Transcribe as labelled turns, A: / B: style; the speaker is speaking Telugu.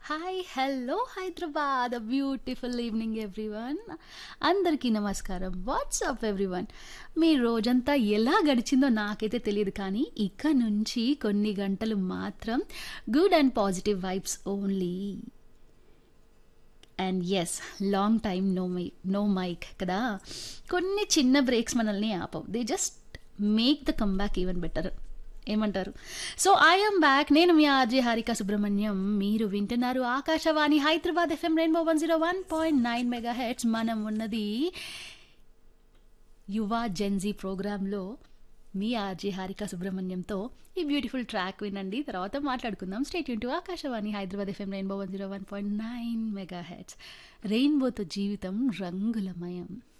A: hi hello Hyderabad beautiful evening everyone అందరికీ నమస్కారం వాట్సాప్ ఎవ్రీవన్ మీ రోజంతా ఎలా గడిచిందో నాకైతే తెలియదు కానీ ఇక నుంచి కొన్ని గంటలు మాత్రం good and positive vibes only and yes long time no mic no mic కదా కొన్ని చిన్న బ్రేక్స్ మనల్ని ఆపవు they just make the comeback even better ఏమంటారు సో ఐఎమ్ బ్యాక్ నేను మీ ఆర్జే హారిక సుబ్రహ్మణ్యం మీరు వింటున్నారు Akashvani Hyderabad FM rainbow one zero one point nine megahertz మనం ఉన్నది యువ జెన్జీ ప్రోగ్రాంలో మీ ఆర్జే హారిక సుబ్రహ్మణ్యంతో ఈ బ్యూటిఫుల్ ట్రాక్ వినండి తర్వాత మాట్లాడుకుందాం స్టేట్ యూన్ to Akashvani Hyderabad FM rainbow one zero one point nine megahertz రెయిన్బోతో జీవితం రంగులమయం